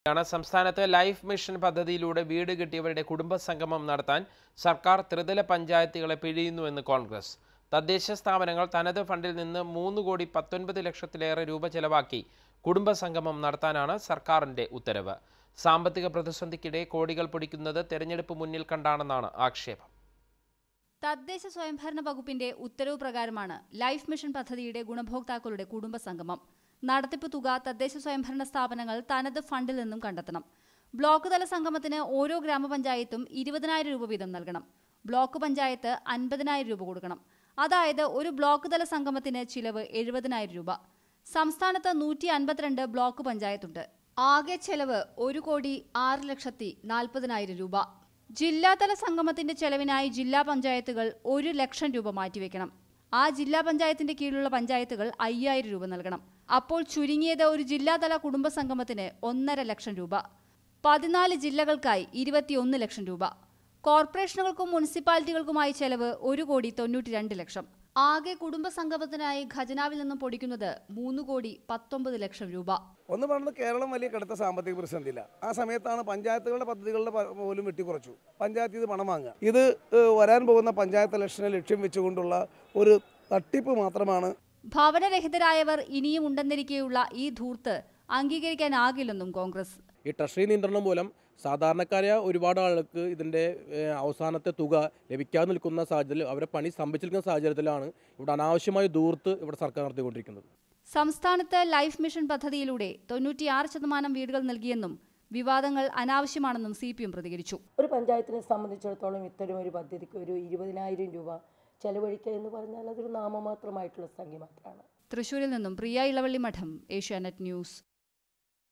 ാണ് സംസ്ഥാനത്ത് life mission പദ്ധതിയിലൂടെ വീട് കിട്ടിയവരുടെ കുടുംബസംഗമം നടത്താൻ സർക്കാർ ത്രിതല പഞ്ചായത്തുകളെ പിഴിയുന്നുവെന്ന് കോൺഗ്രസ് തദ്ദേശ സ്ഥാപനങ്ങൾ തനത് ഫണ്ടിൽ നിന്ന് മൂന്ന് കോടി പത്തൊൻപത് ലക്ഷത്തിലേറെ രൂപ ചെലവാക്കി കുടുംബസംഗമം നടത്താനാണ് സർക്കാരിന്റെ ഉത്തരവ് സാമ്പത്തിക പ്രതിസന്ധിക്കിടെ കോടികൾ പൊടിക്കുന്നത് തെരഞ്ഞെടുപ്പ് മുന്നിൽ കണ്ടാണെന്നാണ് ആക്ഷേപം തദ്ദേശ സ്വയംഭരണ വകുപ്പിന്റെ ഉത്തരവ് പ്രകാരമാണ് ലൈഫ് മിഷൻ പദ്ധതിയുടെ ഗുണഭോക്താക്കളുടെ കുടുംബസംഗമം നടത്തിപ്പ് തുക തദ്ദേശ സ്വയംഭരണ സ്ഥാപനങ്ങൾ തനത് ഫണ്ടിൽ നിന്നും കണ്ടെത്തണം ബ്ലോക്ക് തല സംഗമത്തിന് ഓരോ ഗ്രാമപഞ്ചായത്തും ഇരുപതിനായിരം രൂപ വീതം നൽകണം ബ്ലോക്ക് പഞ്ചായത്ത് അൻപതിനായിരം രൂപ കൊടുക്കണം അതായത് ഒരു ബ്ലോക്ക് തല സംഗമത്തിന് ചിലവ് എഴുപതിനായിരം രൂപ സംസ്ഥാനത്ത് നൂറ്റി അൻപത്തിരണ്ട് ബ്ലോക്ക് പഞ്ചായത്തുണ്ട് ആകെ ചെലവ് ഒരു കോടി ആറ് ലക്ഷത്തി നാൽപ്പതിനായിരം രൂപ ജില്ലാതല സംഗമത്തിന്റെ ചെലവിനായി ജില്ലാ പഞ്ചായത്തുകൾ ഒരു ലക്ഷം രൂപ മാറ്റിവെക്കണം ആ ജില്ലാ പഞ്ചായത്തിന്റെ കീഴിലുള്ള പഞ്ചായത്തുകൾ അയ്യായിരം രൂപ നൽകണം അപ്പോൾ ചുരുങ്ങിയത് ഒരു ജില്ലാതല കുടുംബ സംഗമത്തിന് ഒന്നര ലക്ഷം രൂപ പതിനാല് ജില്ലകൾക്കായി ഇരുപത്തിയൊന്ന് ലക്ഷം രൂപ കോർപ്പറേഷനുകൾക്കും മുനിസിപ്പാലിറ്റികൾക്കുമായി ചെലവ് ഒരു കോടി തൊണ്ണൂറ്റി രണ്ട് ലക്ഷം ആകെ കുടുംബ സംഗമത്തിനായി ഖജനാവിൽ നിന്നും പൊടിക്കുന്നത് മൂന്ന് കോടി പത്തൊമ്പത് ലക്ഷം രൂപ ഒന്ന് പറഞ്ഞത് കേരളം വലിയ കടുത്ത സാമ്പത്തിക പ്രതിസന്ധിയില്ല ആ സമയത്താണ് പഞ്ചായത്തുകളുടെ പദ്ധതികളുടെ പ- പോലും വെട്ടിക്കുറച്ചു പഞ്ചായത്ത് ഇത് പണം വാങ്ങുക ഇത് ഏഹ്, വരാൻ പോകുന്ന പഞ്ചായത്ത് ഇലക്ഷനെ ലക്ഷ്യം വെച്ചുകൊണ്ടുള്ള ഒരു തട്ടിപ്പ് മാത്രമാണ് ഭവനരഹിതരായവർ ഇനിയും ഉണ്ടെന്നിരിക്കെയുള്ള ഈ ധൂർത്ത് അംഗീകരിക്കാനാകില്ലെന്നും കോൺഗ്രസ് ഈ ട്രഷറി നിയന്ത്രണം മൂലം സാധാരണക്കാരായ ഒരുപാട് ആളുകൾക്ക് ഇതിൻ്റെ ഏഹ്, അവസാനത്തെ തുക ലഭിക്കാതെ നിൽക്കുന്ന സാഹചര്യത്തിൽ അവരെ പണി സ്തംഭിച്ചിരിക്കുന്ന സാഹചര്യത്തിലാണ് ഇവിടെ അനാവശ്യമായ ദൂർത്ത് ഇവിടെ സർക്കാർ നടത്തിക്കൊണ്ടിരിക്കുന്നത് സംസ്ഥാനത്ത് ലൈഫ് മിഷൻ പദ്ധതിയിലൂടെ തൊണ്ണൂറ്റിയാറ് ശതമാനം വീടുകൾ നൽകിയെന്നും വിവാദങ്ങൾ അനാവശ്യമാണെന്നും സി പി എം പ്രതികരിച്ചു ഒരു പഞ്ചായത്തിനെ സംബന്ധിച്ചിടത്തോളം ഇത്തരം ഒരു പദ്ധതിക്ക് ഒരു ഇരുപതിനായിരം രൂപ ചെലവഴിക്കുക എന്ന് പറഞ്ഞാൽ അതൊരു നാമമാത്രമായിട്ടുള്ള സംഖ്യ മാത്രമാണ് തൃശൂരിൽ നിന്നും പ്രിയ ഇളവള്ളി മഠം ഏഷ്യാനെറ്റ് ന്യൂസ്